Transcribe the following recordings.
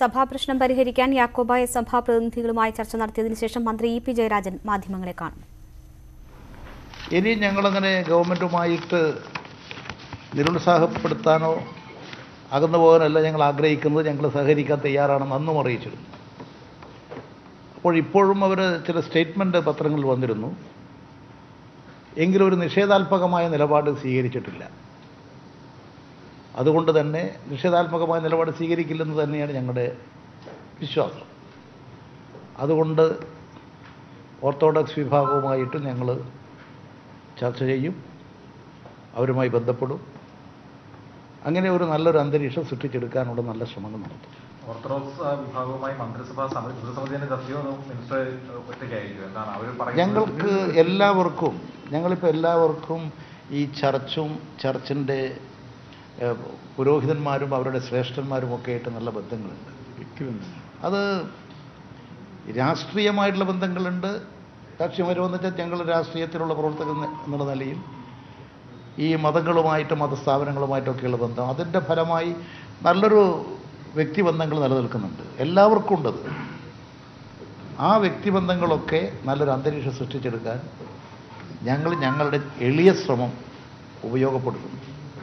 സഭാപ്രശ്നം പരിഹരിക്കാൻ യാക്കോബായ സഭാ പ്രതിനിധികളുമായി ചർച്ച നടത്തിയതിനു ശേഷം മന്ത്രി ഇ പി ജയരാജൻ മാധ്യമങ്ങളെ കാണും ഇനി ഞങ്ങളങ്ങനെ ഗവൺമെൻറ്റുമായിട്ട് നിരുത്സാഹപ്പെടുത്താനോ അകന്നു പോകാനല്ല ഞങ്ങൾ ആഗ്രഹിക്കുന്നത് ഞങ്ങൾ സഹകരിക്കാൻ തയ്യാറാണെന്ന് അന്നും അറിയിച്ചിരുന്നു അപ്പോൾ ഇപ്പോഴും അവർ ചില സ്റ്റേറ്റ്മെൻറ്റ് പത്രങ്ങളിൽ വന്നിരുന്നു എങ്കിലും ഒരു നിഷേധാത്മകമായ നിലപാട് സ്വീകരിച്ചിട്ടില്ല അതുകൊണ്ട് തന്നെ നിഷേധാത്മകമായ നിലപാട് സ്വീകരിക്കില്ലെന്ന് തന്നെയാണ് ഞങ്ങളുടെ വിശ്വാസം അതുകൊണ്ട് ഓർത്തഡോക്സ് വിഭാഗവുമായിട്ട് ഞങ്ങൾ ചർച്ച ചെയ്യും അവരുമായി ബന്ധപ്പെടും അങ്ങനെ ഒരു നല്ലൊരു അന്തരീക്ഷം സൃഷ്ടിച്ചെടുക്കാനുള്ള നല്ല ശ്രമങ്ങൾ നടത്തും ഓർത്തഡോക്സ് വിഭാഗവുമായി മന്ത്രിസഭാ സമിതി പൊതുസമിതി തന്നെ ചർച്ചയോ അതോ മിനിസ്റ്റർ ഒറ്റയ്ക്കായിരിക്കും എന്താണ് അവർ ഞങ്ങൾക്ക് എല്ലാവർക്കും ഞങ്ങളിപ്പോൾ എല്ലാവർക്കും ഈ ചർച്ചും ചർച്ചിൻ്റെ ഏഹ്, പുരോഹിതന്മാരും അവരുടെ ശ്രേഷ്ഠന്മാരും ഒക്കെ ആയിട്ട് നല്ല ബന്ധങ്ങളുണ്ട് അത് രാഷ്ട്രീയമായിട്ടുള്ള ബന്ധങ്ങളുണ്ട് രാഷ്ട്രീയപരമെന്ന് വെച്ചാൽ ഞങ്ങൾ രാഷ്ട്രീയത്തിലുള്ള പ്രവർത്തകർ എന്ന- എന്നുള്ള നിലയിൽ ഈ മതങ്ങളുമായിട്ട് മതസ്ഥാപനങ്ങളുമായിട്ടൊക്കെയുള്ള ബന്ധം അതിൻ്റെ ഫലമായി നല്ലൊരു വ്യക്തിബന്ധങ്ങൾ നിലനിൽക്കുന്നുണ്ട് എല്ലാവർക്കും ഉണ്ടത് ആ വ്യക്തിബന്ധങ്ങളൊക്കെ നല്ലൊരു അന്തരീക്ഷം സൃഷ്ടിച്ചെടുക്കാൻ ഞങ്ങൾ ഞങ്ങളുടെ എളിയ ശ്രമം ഉപയോഗപ്പെടുത്തുന്നു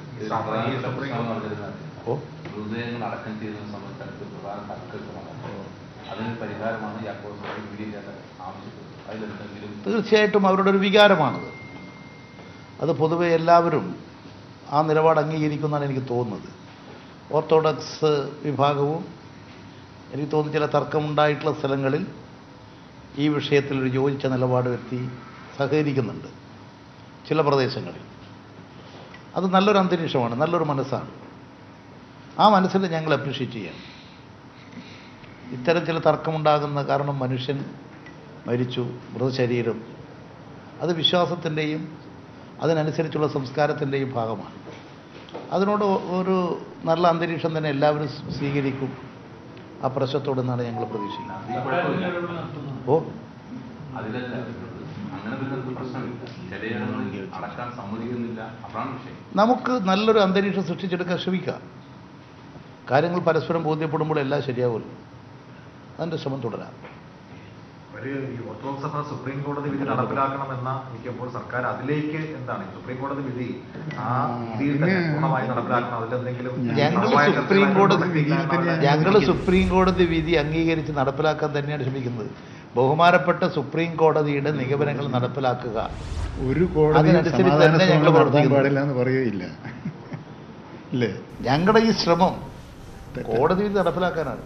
ഓ മൃതദേഹങ്ങൾ അടക്കം ചെയ്യുന്ന സമയത്ത് അടുത്ത് പ്രധാന തർക്കമാണ് അതിന് പരിഹാരമാണ് യാക്കോബ് വിഡിയുടെ ആവശ്യപ്പെട്ടത് അതിലെന്തെങ്കിലും തീർച്ചയായിട്ടും അവരുടെ ഒരു വികാരമാണത് അത് പൊതുവെ എല്ലാവരും ആ നിലപാട് അംഗീകരിക്കുമെന്നാണ് എനിക്ക് തോന്നുന്നത് ഓർത്തഡോക്സ് വിഭാഗവും എനിക്ക് തോന്നുന്നു ചില തർക്കമുണ്ടായിട്ടുള്ള സ്ഥലങ്ങളിൽ ഈ വിഷയത്തിൽ ഒരു യോജിച്ച നിലപാട് വരുത്തി സഹകരിക്കുന്നുണ്ട് ചില പ്രദേശങ്ങളിൽ അത് നല്ലൊരു അന്തരീക്ഷമാണ് നല്ലൊരു മനസ്സാണ് ആ മനസ്സിൽ ഞങ്ങൾ അപ്രീഷിയേറ്റ് ചെയ്യണം ഇത്തരം ചില തർക്കമുണ്ടാകുന്ന കാരണം മനുഷ്യൻ മരിച്ചു മൃതശരീരം അത് വിശ്വാസത്തിൻ്റെയും അതിനനുസരിച്ചുള്ള സംസ്കാരത്തിൻ്റെയും ഭാഗമാണ് അതിനോട് ഒരു നല്ല അന്തരീക്ഷം തന്നെ എല്ലാവരും സ്വീകരിക്കും ആ പ്രശ്നത്തോടെന്നാണ് ഞങ്ങൾ പ്രതീക്ഷിക്കുന്നത് ഓ അതിലല്ല അങ്ങനെ വരുന്നത് പ്രശ്നമില്ല ചിലയിടങ്ങളിൽ അടക്കാൻ സമ്മതിക്കുന്നില്ല അതാണ് വിഷയം നമുക്ക് നല്ലൊരു അന്തരീക്ഷം സൃഷ്ടിച്ചെടുക്കാൻ ശ്രമിക്കാം കാര്യങ്ങൾ പരസ്പരം ബോധ്യപ്പെടുമ്പോൾ എല്ലാം ശരിയാവുമല്ലോ അതിൻ്റെ ശ്രമം തുടരാം ഒരു ഈ ഓർത്തഡോക്സ് സഭ സുപ്രീം കോടതി വിധി നടപ്പിലാക്കണമെന്ന ഇരിക്കുമ്പോൾ സർക്കാർ അതിലേക്ക് എന്താണ് ഈ സുപ്രീം കോടതി വിധി ആ വിധിയിൽ തന്നെ പൂർണ്ണമായി നടപ്പിലാക്കണം അതിലെന്തെങ്കിലും ഞങ്ങൾ സമവായ സുപ്രീം കോടതി കൃത്യമായിട്ടുള്ള ഞങ്ങൾ സുപ്രീം കോടതി വിധി അംഗീകരിച്ച് നടപ്പിലാക്കാൻ തന്നെയാണ് ശ്രമിക്കുന്നത് ബഹുമാനപ്പെട്ട സുപ്രീം കോടതിയുടെ നിഗമനങ്ങൾ നടപ്പിലാക്കുക ഒരു കോടതി അതിനനുസരിച്ച് സമാധാന തന്നെ ഞങ്ങൾ ശ്രമം നടത്താൻ പ്രവർത്തിക്കുന്നു. പാടില്ല എന്ന് പറയുകയില്ല അല്ലേ ഞങ്ങളുടെ ഈ ശ്രമം കോടതി വിധി നടപ്പിലാക്കാനാണ്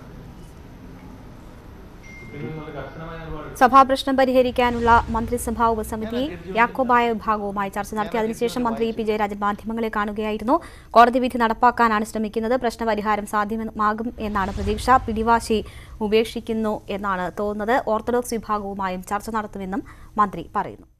സഭാപ്രശ്നം പരിഹരിക്കാനുള്ള മന്ത്രിസഭാ ഉപസമിതി യാക്കോബായ വിഭാഗവുമായി ചർച്ച നടത്തി അതിനുശേഷം മന്ത്രി ഇ പി ജയരാജൻ മാധ്യമങ്ങളെ കാണുകയായിരുന്നു കോടതി വിധി നടപ്പാക്കാനാണ് ശ്രമിക്കുന്നത് പ്രശ്നപരിഹാരം സാധ്യമാകും എന്നാണ് പ്രതീക്ഷ പിടിവാശി ഉപേക്ഷിക്കുന്നു എന്നാണ് തോന്നുന്നത് ഓർത്തഡോക്സ് വിഭാഗവുമായും ചർച്ച നടത്തുമെന്നും മന്ത്രി പറയുന്നു